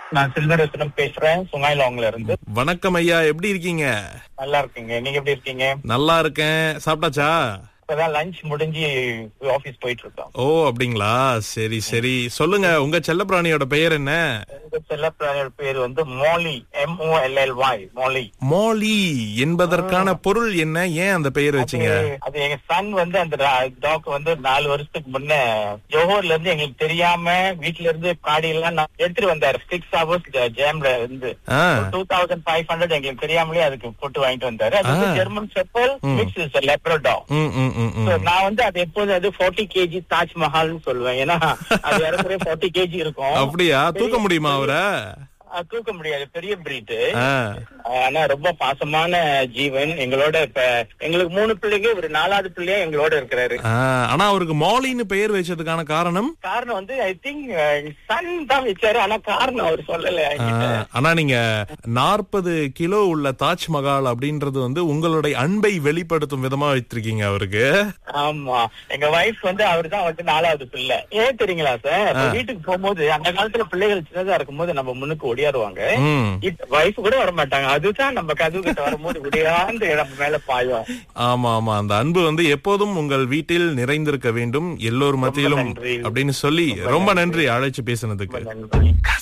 நான் சில்வரசனம் பேசுறேன் சுங்காய்லாங்ல இருந்து வணக்கம் ஐயா எப்படி இருக்கீங்க நல்லா இருக்கீங்க நீங்க எப்படி இருக்கீங்க நல்லா இருக்கேன் சாப்பிட்டாச்சா இப்பதான் லஞ்ச் முடிஞ்சு ஆபீஸ் போயிட்டு இருக்கோம் ஓ அப்படிங்களா சரி சரி சொல்லுங்க உங்க செல்லப்பிராணியோட பெயர் என்ன எங்க செல்லப்பிராணியோட பேர் வந்து Molly M O L L Y Molly Molly என்பதற்கான பொருள் என்ன ஏன் அந்த பெயர் வச்சீங்க அது- அது எங்க சன் வந்து அந்த டாக் வந்து நாலு வருஷத்துக்கு முன்ன ஜோஹர்ல இருந்து எங்களுக்கு தெரியாம வீட்ல இருந்து காடி எல்லாம் நான் எடுத்துட்டு வந்தாரு சிக்ஸ் ஹவர்ஸ் ஜேம்ல இருந்து ah two thousand five hundred எங்களுக்கு தெரியாமலே அதுக்கு போட்டு வாங்கிட்டு வந்தாரு அது வந்து ah. German shepherd mix is Labrador hmm hmm hmm ம் So, நான் வந்து அது எப்போது அது 40 கேஜி தாஜ்மஹால்னு சொல்லுவேன் ஏன்னா அது இறக்குற 40 கேஜி இருக்கும் அப்படியா தூக்க முடியுமா அவரை அது தூக்க முடியாது பெரிய பிரீட் ஆ. ஆனா ரொம்ப பாசமான ஜீவன் எங்களோட இப்ப எங்களுக்கு மூணு பிள்ளைங்க ஒரு நாலாவது பிள்ளையா எங்களோட இருக்கிறாரு ஆ, ஆனா அவருக்கு மோலின்னு பெயர் வச்சதுக்கான காரணம் காரணம் வந்து ஐ திங்க் சன் தான் வச்சாரு ஆனா காரணம் அவர் சொல்லல ஆ, என்கிட்ட. ஆனா நீங்க நாற்பது கிலோ உள்ள தாஜ்மஹால் அப்படின்றது வந்து உங்களுடைய அன்பை வெளிப்படுத்தும் விதமா வைத்திருக்கீங்க அவருக்கு ஆமா எங்க வைஃப் வந்து அவர் தான் வந்து நாலாவது பிள்ளை ஏன் தெரியுங்களா சார் இப்ப வீட்டுக்கு போகும்போது அந்த காலத்துல பிள்ளைகள் சின்னதா இருக்கும்போது நம்ம முன்னுக்கு ஓடியாருவாங்க ம் வைஃப் கூட வர மாட்டாங்க அதுதான் நம்ம கதவு கிட்ட வரும்போது உடையாந்து நம்ம மேல பாயும் ஆமா ஆமா அந்த அன்பு வந்து எப்போதும் உங்கள் வீட்டில் நிறைந்திருக்க வேண்டும் எல்லோர் மத்தியிலும் நன்றி. அப்படின்னு சொல்லி ரொம்ப நன்றி அழைச்சு பேசினதுக்கு நன்றி